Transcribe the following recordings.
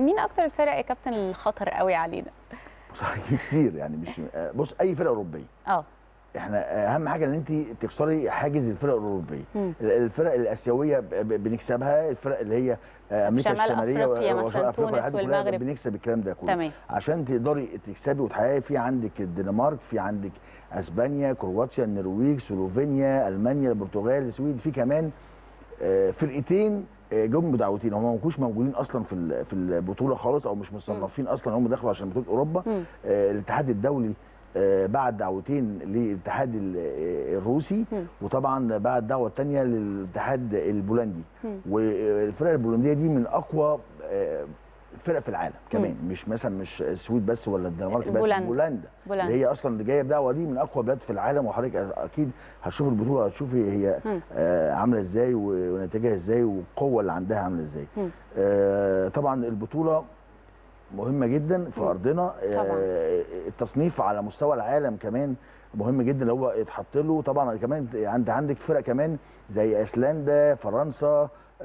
مين اكتر الفرق يا كابتن الخطر قوي علينا بص كتير يعني مش بص اي فرقه اوروبيه اه احنا اهم حاجه ان انت تكسري حاجز الفرق الاوروبيه مم. الفرق الاسيويه ب- ب- بنكسبها الفرق اللي هي امريكا شمال الشماليه أفريقيا و- مثلاً، وشمال أفريقيا تونس والحاجات دي كلها والمغرب. بنكسب الكلام ده كله تمام عشان تقدري تكسبي وتحققي في عندك الدنمارك في عندك اسبانيا كرواتيا النرويج سلوفينيا المانيا البرتغال السويد في كمان آه، فرقتين آه، جم بدعوتين هم ما كانوش موجودين اصلا في ال- في البطوله خالص او مش مصنفين اصلا هم دخلوا عشان بطوله اوروبا مم. آه، الاتحاد الدولي آه، بعت دعوتين للاتحاد ال- آه، الروسي مم. وطبعا بعت دعوه تانية للاتحاد البولندي مم. والفرق البولنديه دي من اقوى آه، فرق في العالم كمان مش مثلا مش السويد بس ولا الدنمارك بس بولندا. بولندا بولندا. اللي هي اصلا اللي جايه بدعوه دي من اقوى بلاد في العالم وحضرتك اكيد هتشوف البطوله هتشوفي هي مم. آه، عامله ازاي و- ونتائجها ازاي والقوه اللي عندها عامله ازاي مم. آه، طبعا البطوله مهمه جدا في مم. ارضنا طبعاً. آه، التصنيف على مستوى العالم كمان مهم جدا اللي هو يتحط له طبعا كمان انت عندك فرق كمان زي ايسلندا فرنسا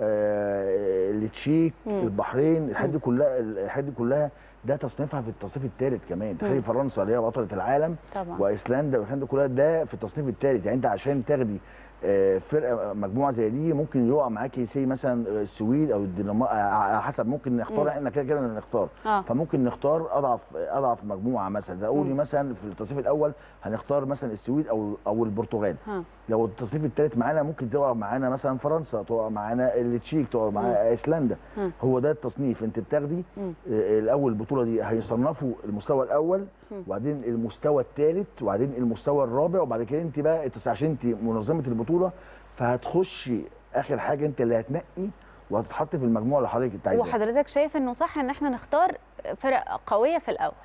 آه، التشيك مم. البحرين الحاجات دي كلها الحاجات دي كلها ده تصنيفها في التصنيف الثالث كمان تخيلي فرنسا اللي هي بطله العالم طبعا وايسلندا والحاجات دي كلها ده في التصنيف الثالث يعني انت عشان تاخدي آه، فرقه مجموعه زي دي ممكن يقع معاكي سي مثلا السويد او الدنمارك على حسب ممكن نختار مم. احنا كده كده نختار اه فممكن نختار اضعف اضعف مجموعه مثلا قولي مم. مثلا في التصنيف الاول هنختار مثلا السويد او او البرتغال ها لو التصنيف الثالث معانا ممكن تقع معانا مثلا فرنسا تقع معانا التشيك تقع معانا ايسلندا مم. هو ده التصنيف انت بتاخدي مم. آه، الاول البطوله دي هيصنفوا المستوى الاول مم. وبعدين المستوى الثالث وبعدين المستوى الرابع وبعد كده انت بقى انت عشان انت منظمه البطوله فهتخشي اخر حاجه انت اللي هتنقي وهتتحط في المجموعه اللي حضرتك انت عايزاها وحضرتك شايف انه صح ان احنا نختار فرق قويه في الاول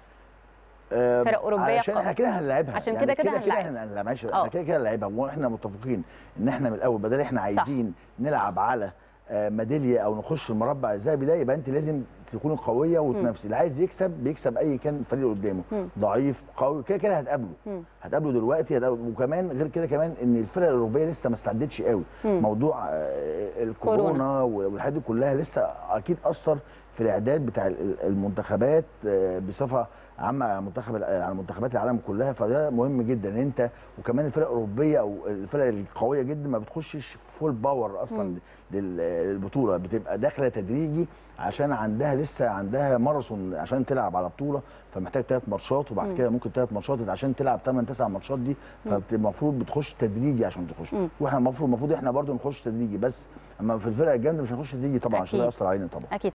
آه، فرق أوروبية علشان قوية. احنا كده هنلعبها عشان يعني كده كده كده هنلعب. احنا هنلعب معلش آه. احنا كده كده هنلعبها واحنا متفقين ان احنا من الاول بدل احنا عايزين نلعب على آه، ميداليه او نخش المربع الذهبي ده يبقى انت لازم تكون قويه وتنافسي اللي عايز يكسب بيكسب اي كان فريق قدامه مم. ضعيف قوي كده كده هتقابله مم. هتقابله دلوقتي هتقابله وكمان غير كده كمان ان الفرق الاوروبيه لسه ما استعدتش قوي مم. موضوع آه، الكورونا والحاجات دي كلها لسه اكيد اثر في الاعداد بتاع ال- المنتخبات آه، بصفه عامه على منتخب على منتخبات العالم كلها فده مهم جدا ان انت وكمان الفرق الاوروبيه او الفرق القويه جدا ما بتخشش فول باور اصلا مم. لل- للبطوله بتبقى داخله تدريجي عشان عندها لسه عندها ماراثون عشان تلعب على بطوله فمحتاج ثلاث ماتشات وبعد مم. كده ممكن ثلاث ماتشات عشان تلعب 8 9 ماتشات دي فالمفروض بتخش تدريجي عشان تخش مم. واحنا المفروض المفروض احنا برضو نخش تدريجي بس اما في الفرق الجامده مش هنخش تدريجي طبعا عشان ده أكيد. ياثر علينا طبعا اكيد